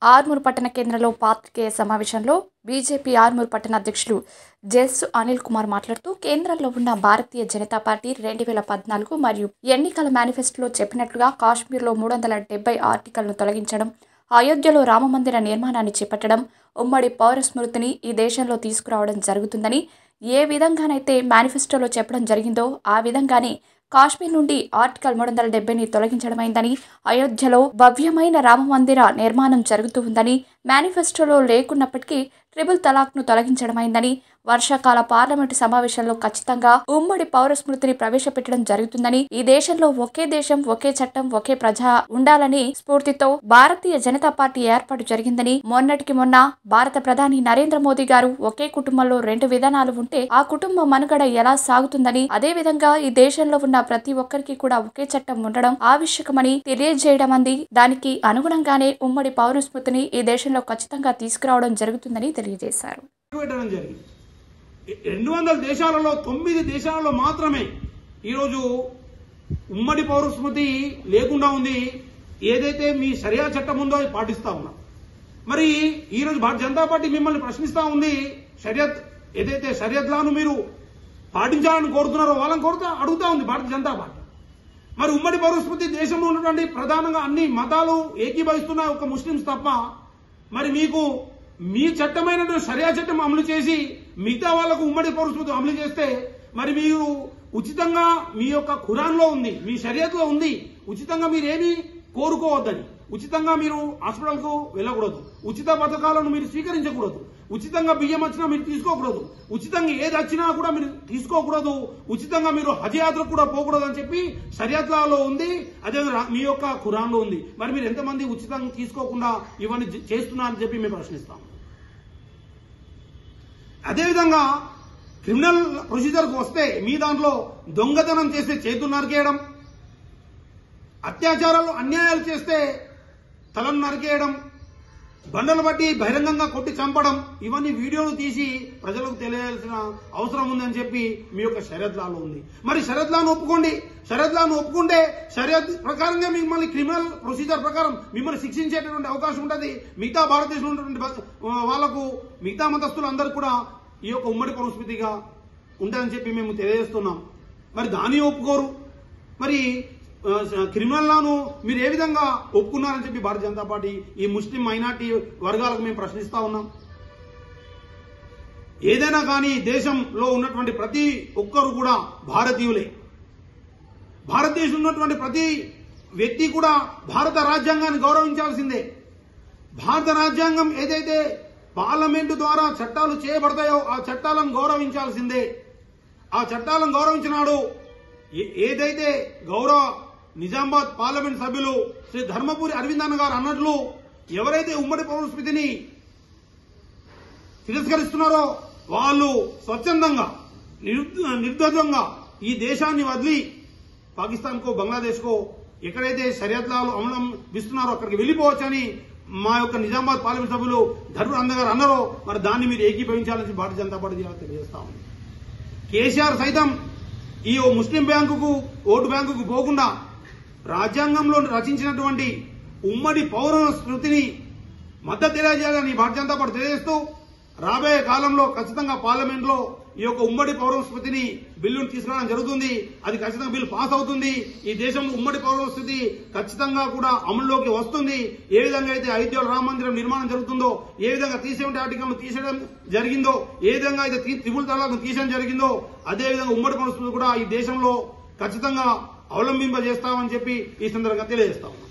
ఆర్మూర్ పట్టణ కేంద్రంలో పాత్రికేయ సమావేశంలో బీజేపీ ఆర్మూర్ పట్టణ అధ్యక్షులు జెస్ అనిల్ కుమార్ మాట్లాడుతూ కేంద్రంలో ఉన్న భారతీయ జనతా పార్టీ రెండు వేల పద్నాలుగు మరియు ఎన్నికల మేనిఫెస్టోలో చెప్పినట్లుగా కాశ్మీర్లో మూడు వందల డెబ్బై ఆర్టికల్ను తొలగించడం అయోధ్యలో రామమందిర నిర్మాణాన్ని చేపట్టడం ఉమ్మడి పౌర స్మృతిని ఈ దేశంలో తీసుకురావడం జరుగుతుందని ఏ విధంగానైతే మేనిఫెస్టోలో చెప్పడం జరిగిందో ఆ విధంగానే కాశ్మీర్ నుండి ఆర్టికల్ మూడు వందల డెబ్బైని తొలగించడమైందని అయోధ్యలో భవ్యమైన రామమందిర నిర్మాణం జరుగుతూ ఉందని మేనిఫెస్టోలో లేకున్నప్పటికీ ట్రిపుల్ తలాక్ను తొలగించడమైందని వర్షాకాల పార్లమెంటు సమావేశంలో ఖచ్చితంగా ఉమ్మడి పౌర స్మృతిని ప్రవేశపెట్టడం జరుగుతుందని ఈ దేశంలో ఒకే దేశం ఒకే చట్టం ఒకే ప్రజ ఉండాలని స్ఫూర్తితో భారతీయ జనతా పార్టీ ఏర్పాటు జరిగిందని మొన్నటికి మొన్న భారత ప్రధాని నరేంద్ర మోదీ గారు ఒకే కుటుంబంలో రెండు విధానాలు ఉంటే ఆ కుటుంబ మనుగడ ఎలా సాగుతుందని అదే విధంగా ఈ దేశంలో ఉన్న ప్రతి ఒక్కరికి కూడా ఒకే చట్టం ఉండడం ఆవశ్యకమని తెలియజేయడం అంది దానికి అనుగుణంగానే ఉమ్మడి పౌర స్మృతిని ఈ దేశంలో ఖచ్చితంగా తీసుకురావడం జరుగుతుందని తెలియజేశారు పెట్టడం జరిగింది రెండు వందల దేశాలలో తొమ్మిది దేశాలలో మాత్రమే ఈరోజు ఉమ్మడి పౌర స్మృతి లేకుండా ఉంది ఏదైతే మీ సరియా చట్టం ఉందో అది పాటిస్తా ఉన్నాం మరి ఈరోజు భారతీయ జనతా పార్టీ మిమ్మల్ని ప్రశ్నిస్తా ఉంది షరియత్ ఏదైతే షరియత్లాను మీరు పాటించాలని కోరుతున్నారో వాళ్ళని కోరుతా అడుగుతా ఉంది భారతీయ జనతా పార్టీ మరి ఉమ్మడి పౌర స్మృతి దేశంలో ఉన్నటువంటి ప్రధానంగా అన్ని మతాలు ఏకీభవిస్తున్నాయి ఒక ముస్లింస్ తప్ప మరి మీకు మీ చట్టమైనటువంటి సరియా చట్టం అమలు చేసి మిగతా వాళ్లకు ఉమ్మడి పౌర స్మృతి అమలు చేస్తే మరి మీరు ఉచితంగా మీ యొక్క ఖురాన్లో ఉంది మీ షరియత్లో ఉంది ఉచితంగా మీరేమీ కోరుకోవద్దని ఉచితంగా మీరు హాస్పిటల్కు వెళ్ళకూడదు ఉచిత పథకాలను మీరు స్వీకరించకూడదు ఉచితంగా బియ్యం వచ్చినా మీరు తీసుకోకూడదు ఉచితంగా ఏది వచ్చినా కూడా మీరు తీసుకోకూడదు ఉచితంగా మీరు హజ్ యాత్రకు కూడా పోకూడదు అని చెప్పి షరియత్లాలో ఉంది అదే మీ యొక్క ఖురాన్లో ఉంది మరి మీరు ఎంతమంది ఉచితంగా తీసుకోకుండా ఇవన్నీ చే- చేస్తున్నారని చెప్పి మేము ప్రశ్నిస్తాం అదేవిధంగా క్రిమినల్ ప్రొసీజర్కి వస్తే మీ దాంట్లో దొంగతనం చేస్తే చేతులు నరికేయడం అత్యాచారాలు అన్యాయాలు చేస్తే తలను నరికేయడం బండలు బట్టి బహిరంగంగా కొట్టి చంపడం ఇవన్నీ వీడియోలు తీసి ప్రజలకు తెలియాల్సిన అవసరం ఉందని చెప్పి మీ యొక్క షరత్లాలో ఉంది మరి షరత్లాను ఒప్పుకోండి షరత్లాను ఒప్పుకుంటే షరత్ ప్రకారంగా మిమ్మల్ని క్రిమినల్ ప్రొసీజర్ ప్రకారం మిమ్మల్ని శిక్షించేటటువంటి అవకాశం ఉంటుంది మిగతా భారతదేశంలో ఉన్నటువంటి బ- వాళ్ళకు మిగతా మతస్థులు అందరూ కూడా ఈ యొక్క ఉమ్మడి పరిస్థితిగా ఉంటుందని చెప్పి మేము తెలియజేస్తున్నాం మరి దాన్ని ఒప్పుకోరు మరి ఆ, క్రిమినల్ లాను మీరు ఏ విధంగా ఒప్పుకున్నారని చెప్పి భారతీయ జనతా పార్టీ ఈ ముస్లిం మైనార్టీ వర్గాలకు మేము ప్రశ్నిస్తా ఉన్నాం ఏదైనా కానీ దేశంలో ఉన్నటువంటి ప్రతి ఒక్కరు కూడా భారతీయులే భారతదేశంలో ఉన్నటువంటి ప్రతి వ్యక్తి కూడా భారత రాజ్యాంగాన్ని గౌరవించాల్సిందే భారత రాజ్యాంగం ఏదైతే పార్లమెంటు ద్వారా చట్టాలు చేయబడతాయో ఆ చట్టాలను గౌరవించాల్సిందే ఆ చట్టాలను గౌరవించినాడు ఏ- ఏదైతే గౌరవ నిజామాబాద్ పార్లమెంట్ సభ్యులు శ్రీ ధర్మపురి అరవిందన్న గారు అన్నట్లు ఎవరైతే ఉమ్మడి పౌరస్మృతిని తిరస్కరిస్తున్నారో వాళ్ళు స్వచ్ఛందంగా నిర్ద- నిర్ద్వంద్వంగా ఈ దేశాన్ని వదిలి పాకిస్తాన్కో బంగ్లాదేశ్కో ఎక్కడైతే షరియత్లాలు అవలంబిస్తున్నారో అక్కడికి వెళ్ళిపోవచ్చని మా యొక్క నిజామాబాద్ పార్లమెంట్ సభ్యులు ధర్మ అన్న గారు అన్నారో మరి దాన్ని మీరు ఏకీభవించాలని భారతీయ జనతా పార్టీ తెలియజేస్తా ఉంది కేసీఆర్ సైతం ఈ ఓ ముస్లిం బ్యాంకుకు ఓటు బ్యాంకుకు పోకుండా రాజ్యాంగంలో రచించినటువంటి ఉమ్మడి పౌర స్మృతిని మద్దతు తెలియజేయాలని భారతీయ జనతా పార్టీ తెలియజేస్తూ రాబోయే కాలంలో ఖచ్చితంగా పార్లమెంట్ లో ఈ యొక్క ఉమ్మడి పౌర స్మృతిని బిల్లును తీసుకురావడం జరుగుతుంది అది ఖచ్చితంగా బిల్లు పాస్ అవుతుంది ఈ దేశంలో ఉమ్మడి పౌర స్మృతి ఖచ్చితంగా కూడా అమల్లోకి వస్తుంది ఏ విధంగా అయితే అయోధ్యలో రామ మందిరం నిర్మాణం జరుగుతుందో ఏ విధంగా తీసేవంటి ఆర్టికల్ తీసేయడం జరిగిందో ఏ విధంగా అయితే త్రి- త్రిపుల్ తలాక్ తీసేయడం జరిగిందో అదే విధంగా ఉమ్మడి పౌర స్మృతి కూడా ఈ దేశంలో ఖచ్చితంగా అవలంబింపజేస్తామని చెప్పి ఈ సందర్భంగా తెలియజేస్తాము